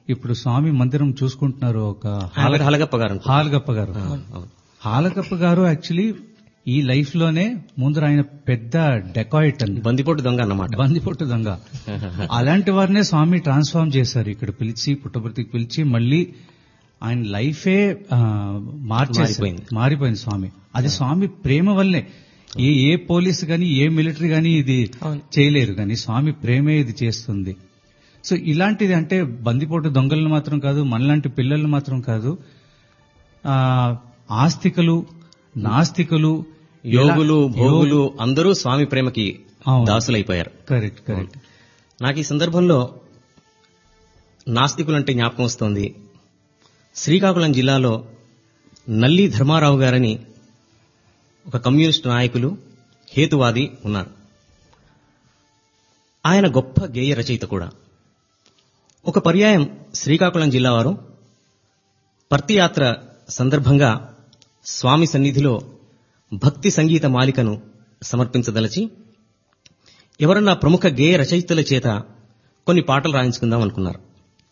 ఇప్పుడు స్వామి మందిరం చూసుకుంటున్నారు ఒక ఆయన పేరు హలగప్ప గారు అనుకుంటా. హాల్గప్ప గారు ఆ, అవును. హాలగప్ప గారు యాక్చువల్లీ ఈ లైఫ్ లోనే ముందర ఆయన పెద్ద డెకాయిట్ అండి బందిపోటు దొంగ అన్నమాట బందిపొట్టు దొంగ అలాంటి వారినే స్వామి ట్రాన్స్ఫార్మ్ చేశారు ఇక్కడ పిలిచి పుట్టపర్తికి పిలిచి మళ్ళీ ఆయన లైఫే ఆ, మార్చేశారు మారిపోయింది. మారిపోయింది స్వామి అది స్వామి ప్రేమ వల్లే ఏ ఏ పోలీస్ గాని ఏ మిలిటరీ గాని ఇది చేయలేరు కానీ స్వామి ప్రేమే ఇది చేస్తుంది సో ఇలాంటిది అంటే బందిపోటు దొంగలను మాత్రం కాదు మనలాంటి పిల్లల్ని మాత్రం కాదు ఆ, ఆస్తికులు నాస్తికులు యోగులు భోగులు అందరూ స్వామి ప్రేమకి అవును. దాసులైపోయారు కరెక్ట్ కరెక్ట్ నాకు ఈ సందర్భంలో నాస్తికులంటే జ్ఞాపకం వస్తోంది శ్రీకాకుళం జిల్లాలో నల్లి ధర్మారావు గారని ఒక కమ్యూనిస్టు నాయకులు హేతువాది ఉన్నారు ఆయన గొప్ప గేయ రచయిత కూడా ఒక పర్యాయం శ్రీకాకుళం జిల్లా వారు పర్తియాత్ర సందర్భంగా స్వామి సన్నిధిలో భక్తి సంగీత మాలికను సమర్పించదలచి ఎవరన్నా ప్రముఖ గేయ రచయితల చేత కొన్ని పాటలు రాయించుకుందాం అనుకున్నారు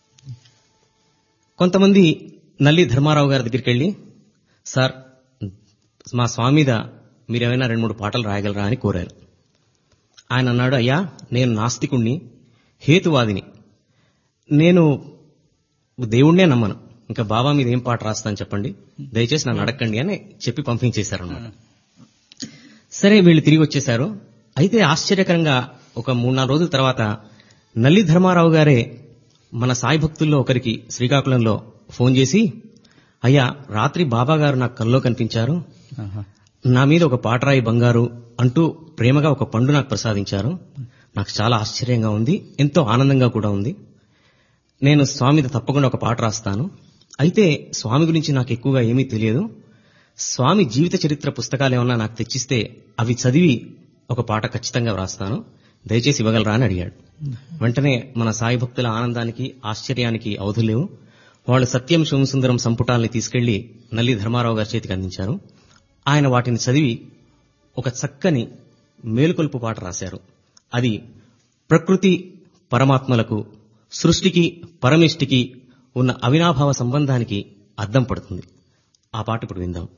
కొంతమంది నల్లి ధర్మారావు గారి దగ్గరికి వెళ్ళి సార్ మా స్వామి మీద మీరేమైనా రెండు మూడు పాటలు రాయగలరా అని కోరారు ఆయన అన్నాడు అయ్యా నేను నాస్తికుణ్ణి హేతువాదిని నేను దేవుణ్ణే నమ్మను ఇంకా బాబా మీద ఏం పాట రాస్తాను చెప్పండి దయచేసి నన్ను అడగండి అని చెప్పి పంపించేశారు అన్నమాట సరే వీళ్ళు తిరిగి వచ్చేశారు అయితే ఆశ్చర్యకరంగా ఒక మూడు నాలుగు రోజుల తర్వాత నల్లి ధర్మారావు గారే మన సాయి భక్తుల్లో ఒకరికి శ్రీకాకుళంలో ఫోన్ చేసి అయ్యా రాత్రి బాబా గారు నాకు కల్లో కనిపించారు ఆహా. నా మీద ఒక పాటరాయి బంగారు అంటూ ప్రేమగా ఒక పండు నాకు ప్రసాదించారు నాకు చాలా ఆశ్చర్యంగా ఉంది ఎంతో ఆనందంగా కూడా ఉంది నేను స్వామి మీద తప్పకుండా ఒక పాట రాస్తాను అయితే స్వామి గురించి నాకు ఎక్కువగా ఏమీ తెలియదు స్వామి జీవిత చరిత్ర పుస్తకాలు ఏమన్నా నాకు తెచ్చిస్తే అవి చదివి ఒక పాట ఖచ్చితంగా వ్రాస్తాను దయచేసి ఇవ్వగలరా అని అడిగాడు వెంటనే మన సాయి భక్తుల ఆనందానికి ఆశ్చర్యానికి అవధులేవు వాళ్ళు సత్యం శివసుందరం సంపుటాల్ని తీసుకెళ్లి నల్లి ధర్మారావు గారి చేతికి అందించారు ఆయన వాటిని చదివి ఒక చక్కని మేలుకొల్పు పాట రాశారు అది ప్రకృతి పరమాత్మలకు సృష్టికి పరమిష్టికి ఉన్న అవినాభావ సంబంధానికి అద్దం పడుతుంది ఆ పాట ఇప్పుడు విందాం